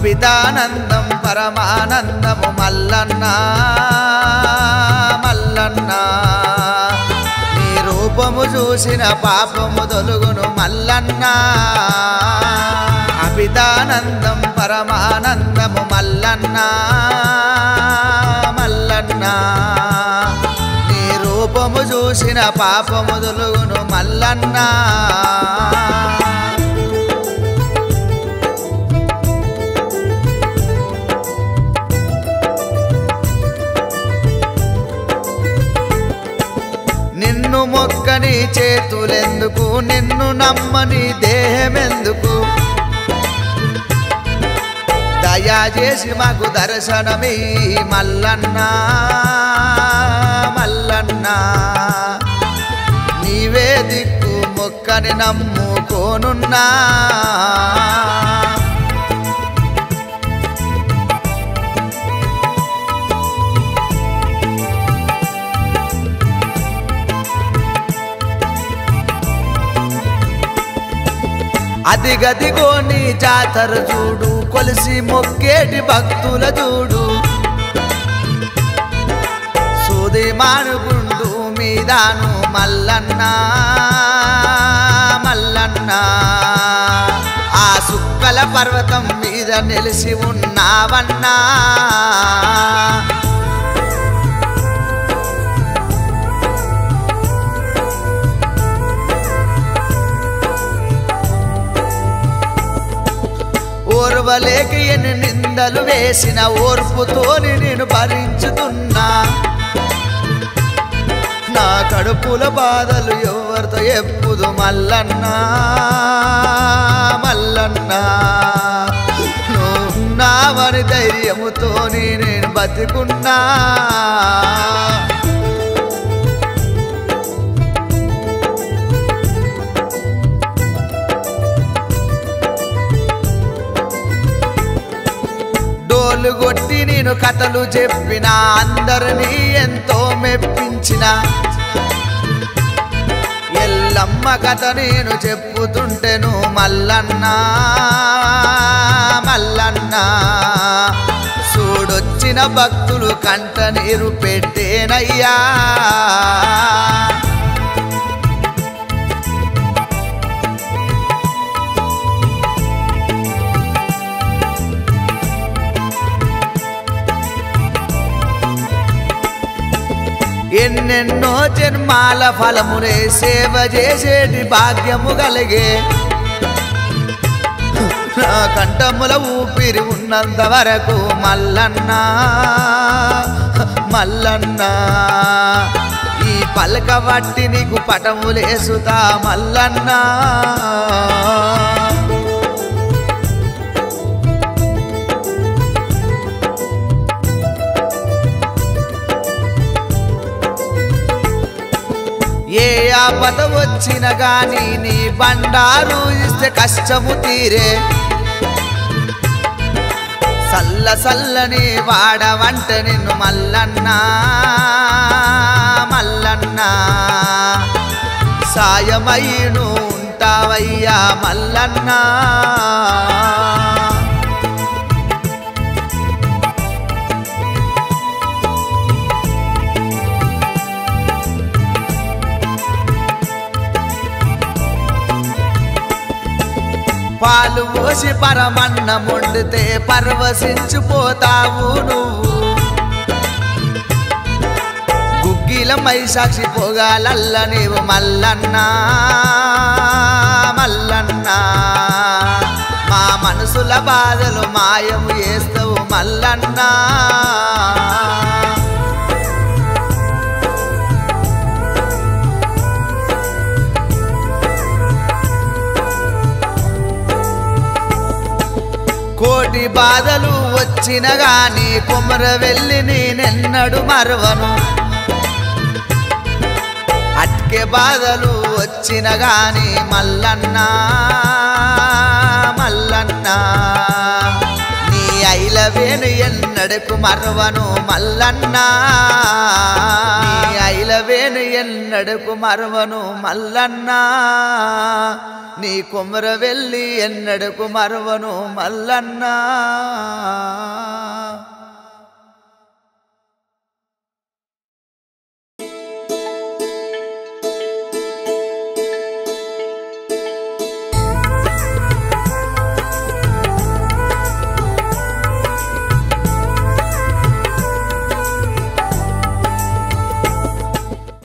అపితానందం పరమానందము మల్లన్న మల్లన్న నీ రూపము చూసిన పాపము తొలుగును మల్లన్న అపితానందం పరమానందము మల్లన్న మల్లన్న నీ రూపము చూసిన పాపము తొలుగును మల్లన్న నిన్ను మొక్కని చేతులెందుకు నిన్ను నమ్మని దేహమెందుకు దయా చేసి మాకు దర్శనమీ మల్లన్న మల్లన్న నీవే దిక్కు మొక్కని నమ్ముకోనున్నా అదిగదిగో నీ జాతర చూడు కొలిసి మొక్కేటి భక్తుల చూడు సూది మానుగుండు మీదాను మల్లన్న మల్లన్న ఆ సుక్కల పర్వతం మీద నిలిసి ఉన్నావన్నా ఓర్వలేక ఎన్ని నిందలు వేసిన ఓర్పుతోని నేను భరించుతున్నా నా కడుపుల బాధలు ఎవరితో ఎప్పుదు మల్లన్న మల్లన్న నువ్వున్నావని ధైర్యముతోని నేను బతికున్నా డోలు కొట్టి నేను కథలు చెప్పిన అందరినీ ఎంతో మెప్పించిన ఎల్లమ్మ కథ నేను చెప్పుతుంటేను మల్లన్న మల్లన్న చూడొచ్చిన భక్తులు కంట నీరు పెట్టేనయ్యా ఎన్నెన్నో జన్మాల ఫలమునే సేవ చేసేటి భాగ్యము కలిగే నా కంఠముల ఊపిరి ఉన్నంత వరకు మల్లన్న మల్లన్న ఈ పలక వట్టి నీకు పటములేసుతా మల్లన్న ఏ ఆపద వచ్చిన గాని నీ బండారు ఇస్తే కష్టము తీరే సల్ల సల్లని వాడవంట నిన్ను మల్లన్న మల్లన్న సాయమయ్యును ఉంటావయ్యా మల్లన్న పాలు పోసి పరమన్నం వండితే పరవశించిపోతావు నువ్వు గుగ్గిల మైసాక్షి పొగాలల్ల నీవు మల్లన్న మల్లన్న మా మనసుల బాధలు మాయము చేస్తావు మల్లన్న కోటి బాధలు వచ్చిన గాని కుమర వెళ్ళి నేనెన్నడు మరవను అట్కే బాధలు వచ్చిన గాని మల్లన్న మల్లన్న నీ ఐలవేను ఎన్నడకు మరవను మల్లన్న నీ ఐలవేను ఎన్నడుకు మరవను మల్లన్నా నీ కుమర వెళ్ళి ఎన్నడుకు మరవను మల్లన్నా